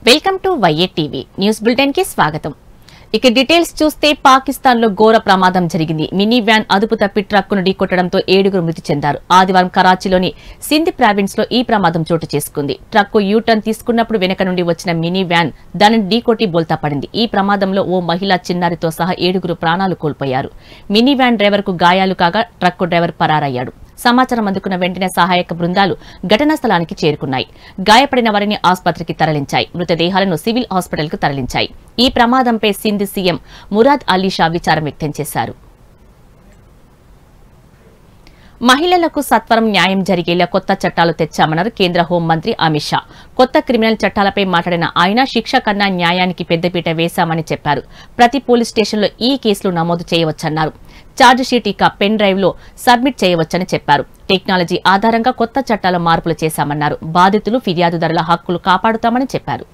welcome to Y A TV news bulletin కి స్వాగతం ఇక డీటెయిల్స్ చూస్తే పాకిస్తాన్ లో ఘోర ప్రమాదం జరిగింది మినీ వ్యాన్ అదుపు తప్పి ట్రక్కును ఢీకొట్టడంతో ఏడుగురు మృతి చెందారు ఆదివారం కరాచీలోని సింధ్ ప్రావిన్స్ లో ఈ ప్రమాదం చోటు చేసుకుంది ట్రక్కు యూటర్న్ తీసుకున్నప్పుడు వెనక నుండి వచ్చిన మినీ వ్యాన్ దానిని ఢీకొట్టి బోల్తా పడింది ఈ ప్రమాదంలో ఓ మహిళ చిన్నారితో సహా ఏడుగురు ప్రాణాలు కోల్పోయారు మినీ వ్యాన్ డ్రైవర్ కు గాయాలు కాగా ట్రక్కు డ్రైవర్ పరారయ్యాడు సమాచారం అందుకున్న వెంటనే సహాయక బృందాలు ఘటనా స్థలానికి చేరుకున్నాయి గాయపడిన వారిని ఆసుపత్రికి తరలించాయి మృతదేహాలను సివిల్ హాస్పిటల్కు తరలించాయి ఈ ప్రమాదంపై సింధ్ సీఎం మురాద్ అలీ షా విచారం వ్యక్తం చేశారు మహిళలకు సత్వరం న్యాయం జరిగేలా కొత్త చట్టాలు తెచ్చామన్నారు కేంద్ర హోంమంత్రి అమిత్ షా కొత్త క్రిమినల్ చట్టాలపై మాట్లాడిన ఆయన శిక్ష కన్నా న్యాయానికి పెద్దపీట వేశామని చెప్పారు ప్రతి పోలీస్ స్టేషన్లో ఈ కేసులు నమోదు చేయవచ్చన్నారు ఛార్జ్ షీట్ ఇక పెన్ డ్రైవ్ లో సబ్మిట్ చేయవచ్చని చెప్పారు టెక్నాలజీ ఆధారంగా కొత్త చట్టాల మార్పులు చేశామన్నారు బాధితులు ఫిర్యాదుదారుల హక్కులు కాపాడుతామని చెప్పారు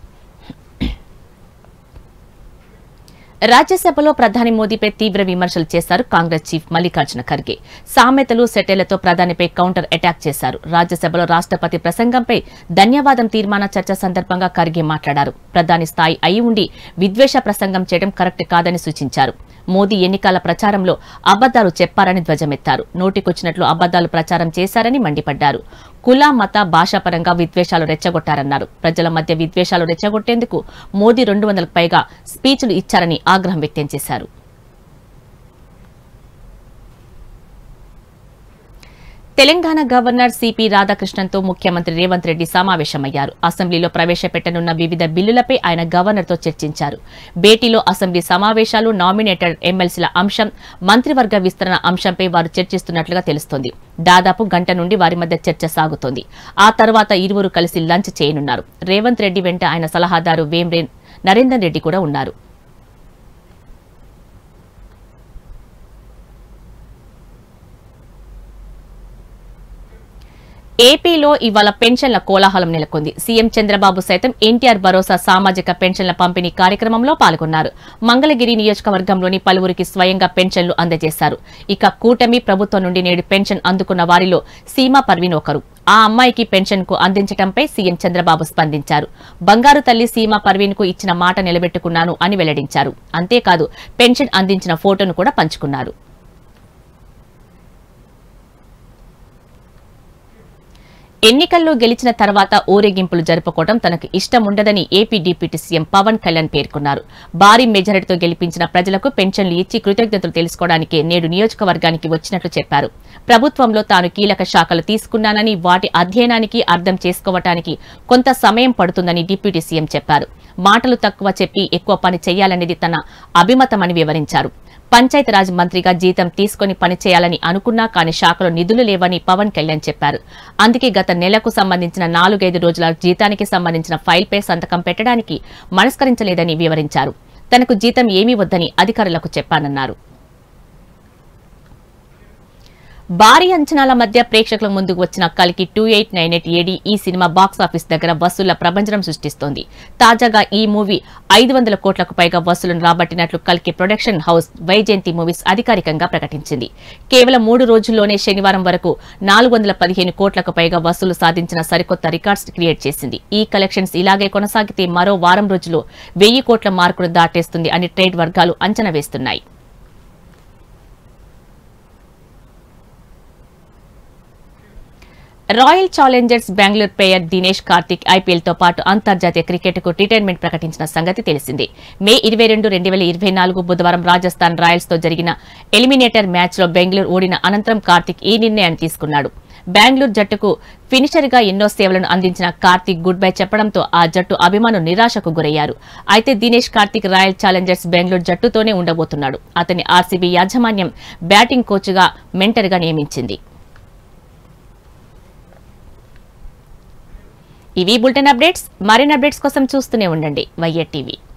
రాజ్యసభలో ప్రధాని మోదీపై తీవ్ర విమర్శలు చేశారు కాంగ్రెస్ చీఫ్ మల్లికార్జున ఖర్గే సామెతలు సెటేలతో ప్రధానిపై కౌంటర్ అటాక్ చేశారు రాజ్యసభలో రాష్ట్రపతి ప్రసంగంపై ధన్యవాదం తీర్మాన చర్చ సందర్భంగా ఖర్గే మాట్లాడారు ప్రధాని స్థాయి అయి ఉండి విద్వేష ప్రసంగం చేయడం కరెక్ట్ కాదని సూచించారు మోదీ ఎన్నికల ప్రచారంలో అబద్దాలు చెప్పారని ధ్వజమెత్తారు నోటికొచ్చినట్లు అబద్దాలు ప్రచారం చేశారని మండిపడ్డారు కుల మత భాషాపరంగా విద్వేషాలు రెచ్చగొట్టారన్నారు ప్రజల మధ్య విద్వేషాలు రెచ్చగొట్టేందుకు మోదీ రెండు వందలకు పైగా స్పీచ్లు ఇచ్చారని ఆగ్రహం వ్యక్తం చేశారు తెలంగాణ గవర్నర్ సిపి రాధాకృష్ణన్తో ముఖ్యమంత్రి రేవంత్ రెడ్డి సమావేశమయ్యారు అసెంబ్లీలో ప్రవేశపెట్టనున్న వివిధ బిల్లులపై ఆయన గవర్నర్తో చర్చించారు భేటీలో అసెంబ్లీ సమావేశాలు నామినేటెడ్ ఎమ్మెల్సీల అంశం మంత్రివర్గ విస్తరణ అంశంపై వారు చర్చిస్తున్నట్లుగా తెలుస్తోంది దాదాపు గంట నుండి వారి మధ్య చర్చ సాగుతోంది ఆ తర్వాత ఇరువురు కలిసి లంచ్ చేయనున్నారు రేవంత్ రెడ్డి వెంట ఆయన సలహాదారు వేమ్రే నరేందర్ రెడ్డి కూడా ఉన్నారు ఏపీలో ఇవాళ పెన్షన్ల కోలాహలం నెలకొంది సీఎం చంద్రబాబు సైతం ఎన్టీఆర్ భరోసా సామాజిక పెన్షన్ల పంపిణీ కార్యక్రమంలో పాల్గొన్నారు మంగళగిరి నియోజకవర్గంలోని పలువురికి స్వయంగా పెన్షన్లు అందజేశారు ఇక కూటమి ప్రభుత్వం నుండి నేడు పెన్షన్ అందుకున్న వారిలో సీమా పర్వీన్ ఒకరు ఆ అమ్మాయికి పెన్షన్ కు అందించడంపై సీఎం చంద్రబాబు స్పందించారు బంగారు తల్లి సీమా పర్వీన్ కు ఇచ్చిన మాట నిలబెట్టుకున్నాను అని వెల్లడించారు అంతేకాదు పెన్షన్ అందించిన ఫోటోను కూడా పంచుకున్నారు ఎన్నికల్లో గెలిచిన తర్వాత ఊరేగింపులు జరుపుకోవడం తనకు ఇష్టం ఉండదని AP deputy CM Pawan Kalyan పేర్కొన్నారు భారీ మెజారిటీతో గెలిపించిన ప్రజలకు పెన్షన్లు ఇచ్చి కృతజ్ఞతలు తెలుసుకోవడానికి నేడు నియోజకవర్గానికి వచ్చినట్లు చెప్పారు ప్రభుత్వంలో తాను కీలక శాఖలు తీసుకున్నానని వాటి అధ్యయనానికి అర్థం చేసుకోవటానికి కొంత సమయం పడుతుందని డిప్యూటీ సీఎం చెప్పారు మాటలు తక్కువ చెప్పి ఎక్కువ పని చేయాలనేది తన అభిమతమని వివరించారు పంచాయతీరాజ్ మంత్రిగా జీతం తీసుకుని పనిచేయాలని అనుకున్నా కానీ శాఖలో నిధులు లేవని పవన్ కళ్యాణ్ చెప్పారు అందుకే గత నెలకు సంబంధించిన నాలుగైదు రోజుల జీతానికి సంబంధించిన ఫైల్పై సంతకం పెట్టడానికి మనస్కరించలేదని వివరించారు తనకు జీతం ఏమీ వద్దని అధికారులకు చెప్పానన్నారు భారీ అంచనాల మధ్య ప్రేక్షకుల ముందుకు వచ్చిన కలికి two eight nine eight AD ఈ సినిమా బాక్స్ ఆఫీస్ దగ్గర వసూళ్ల ప్రభంజనం సృష్టిస్తోంది తాజాగా ఈ మూవీ ఐదు వందల కోట్లకు పైగా వసూలును రాబట్టినట్లు కల్కి ప్రొడక్షన్ హౌస్ వైజయంతి మూవీస్ అధికారికంగా ప్రకటించింది కేవలం మూడు రోజుల్లోనే శనివారం వరకు నాలుగు వందల పదిహేను కోట్లకు పైగా వసూలు సాధించిన సరికొత్త రికార్డ్స్ క్రియేట్ చేసింది ఈ కలెక్షన్స్ ఇలాగే కొనసాగితే మరో వారం రోజుల్లో వెయ్యి కోట్ల మార్కును దాటేస్తుంది అని ట్రేడ్ వర్గాలు అంచనా వేస్తున్నాయి Royal Challengers Bengaluru player Dinesh Karthik IPL తో పాటు అంతర్జాతీయ క్రికెట్ కు రిటైర్మెంట్ ప్రకటించిన సంగతి తెలిసిందే మే ఇరవై రెండు రెండు వేల ఇరవై నాలుగు బుధవారం రాజస్థాన్ రాయల్స్ తో జరిగిన ఎలిమినేటర్ మ్యాచ్ లో బెంగళూరు ఓడిన అనంతరం కార్తిక్ ఈ నిర్ణయాన్ని తీసుకున్నాడు బెంగళూరు జట్టుకు ఫినిషర్ గా ఎన్నో సేవలను అందించిన కార్తిక్ గుడ్ బై చెప్పడంతో ఆ జట్టు అభిమానులు నిరాశకు గురయ్యారు అయితే దినేష్ కార్తిక్ రాయల్ ఛాలెంజర్స్ బెంగళూరు జట్టుతోనే ఉండబోతున్నాడు అతని ఆర్సీబీ యాజమాన్యం బ్యాటింగ్ కోచ్గా మెంటర్గా నియమించింది ఇవి బులెటిన్ అప్డేట్స్ మరిన్ని అప్డేట్స్ కోసం చూస్తూనే ఉండండి వైఎట్ టీవీ